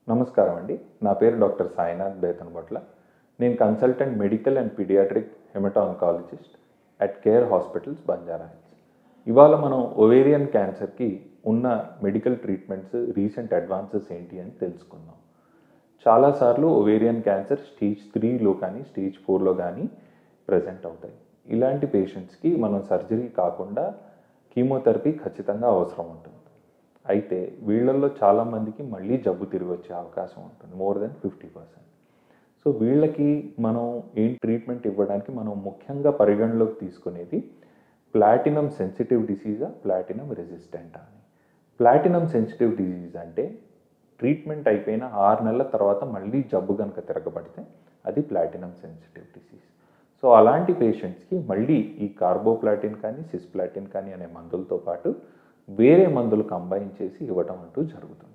నమస్కారం అండి నా పేరు డాక్టర్ సాయినాథ్ బేతన్బట్ల నేను consultant medical and paediatric haemato-oncologist at Care Hospitals Banjara Hills ఇవాళ మనం ఒవేరియన్ క్యాన్సర్కి ఉన్న మెడికల్ ట్రీట్మెంట్స్ రీసెంట్ అడ్వాన్సెస్ ఏంటి అని తెలుసుకుందాం చాలాసార్లు ఒవేరియన్ క్యాన్సర్ స్టేజ్ త్రీలో కానీ స్టేజ్ ఫోర్లో కానీ ప్రజెంట్ అవుతాయి ఇలాంటి పేషెంట్స్కి మనం సర్జరీ కాకుండా కీమోథెరపీ ఖచ్చితంగా అవసరం ఉంటుంది అయితే వీళ్ళల్లో చాలామందికి మళ్ళీ జబ్బు తిరిగి వచ్చే అవకాశం ఉంటుంది more than fifty percent so వీళ్ళకి మనం ఏం ట్రీట్మెంట్ ఇవ్వడానికి మనం ముఖ్యంగా పరిగణలోకి తీసుకునేది ప్లాటినం సెన్సిటివ్ డిసీజా ప్లాటినం రెసిస్టెంట్ అని ప్లాటినం సెన్సిటివ్ డిసీజ్ అంటే ట్రీట్మెంట్ అయిపోయిన ఆరు నెలల తర్వాత మళ్ళీ జబ్బు కనుక తిరగబడితే అది ప్లాటినం సెన్సిటివ్ డిసీజ్ సో అలాంటి పేషెంట్స్కి మళ్ళీ ఈ కార్బోప్లాటిన్ కానీ సిస్ప్లాటిన్ కానీ అనే మందులతో పాటు వేరే మందులు కంబైన్ చేసి ఇవ్వటం అంటూ జరుగుతుంది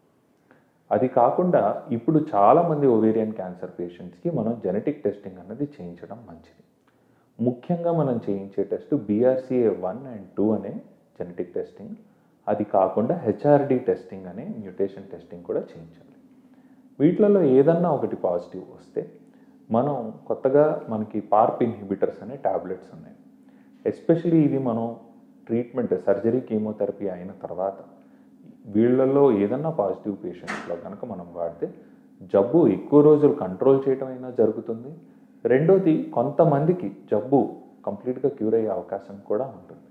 అది కాకుండా ఇప్పుడు చాలామంది ఒవేరియన్ క్యాన్సర్ పేషెంట్స్కి మనం జెనెటిక్ టెస్టింగ్ అన్నది చేయించడం మంచిది ముఖ్యంగా మనం చేయించే test BRCA one and two అనే జెనెటిక్ టెస్టింగ్ అది కాకుండా హెచ్ఆర్డి టెస్టింగ్ అనే మ్యూటేషన్ టెస్టింగ్ కూడా చేయించాలి వీటిలలో ఏదన్నా ఒకటి పాజిటివ్ వస్తే మనం కొత్తగా మనకి పార్ప్ ఇన్హిబిటర్స్ అనే ట్యాబ్లెట్స్ ఉన్నాయి ఎస్పెషలీ ఇవి మనం ట్రీట్మెంట్ సర్జరీ కీమోథెరపీ అయిన తర్వాత వీళ్ళల్లో ఏదన్నా పాజిటివ్ పేషెంట్స్లో కనుక మనం వాడితే జబ్బు ఎక్కువ రోజులు కంట్రోల్ చేయడం అయినా జరుగుతుంది రెండోది కొంతమందికి జబ్బు కంప్లీట్గా క్యూర్ అయ్యే అవకాశం కూడా ఉంటుంది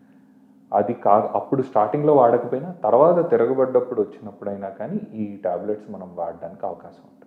అది కా అప్పుడు స్టార్టింగ్లో వాడకపోయినా తర్వాత తిరగబడ్డప్పుడు వచ్చినప్పుడైనా కానీ ఈ టాబ్లెట్స్ మనం వాడడానికి అవకాశం ఉంటుంది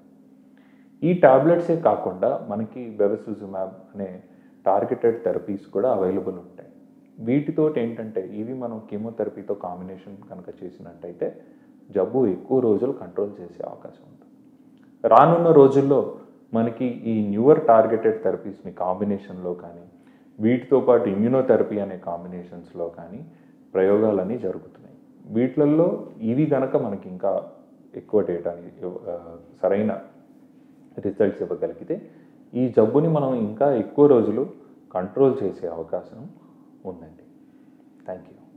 ఈ టాబ్లెట్సే కాకుండా మనకి బెవసిజుమాబ్ అనే టార్గెటెడ్ థెరపీస్ కూడా అవైలబుల్ ఉంటాయి వీటితో ఏంటంటే ఇవి మనం కీమోథెరపీతో కాంబినేషన్ కనుక చేసినట్టయితే జబ్బు ఎక్కువ రోజులు కంట్రోల్ చేసే అవకాశం ఉంటుంది రానున్న రోజుల్లో మనకి ఈ న్యూవర్ టార్గెటెడ్ థెరపీస్ని కాంబినేషన్లో కానీ వీటితో పాటు ఇమ్యూనోథెరపీ అనే కాంబినేషన్స్లో కానీ ప్రయోగాలన్నీ జరుగుతున్నాయి వీటిలలో ఇవి గనక మనకి ఇంకా ఎక్కువ డేటా ఇవ్వ- ఆ, సరైన రిజల్ట్స్ ఇవ్వగలిగితే ఈ జబ్బుని మనం ఇంకా ఎక్కువ రోజులు కంట్రోల్ చేసే అవకాశం ఉందండి థ్యాంక్ యూ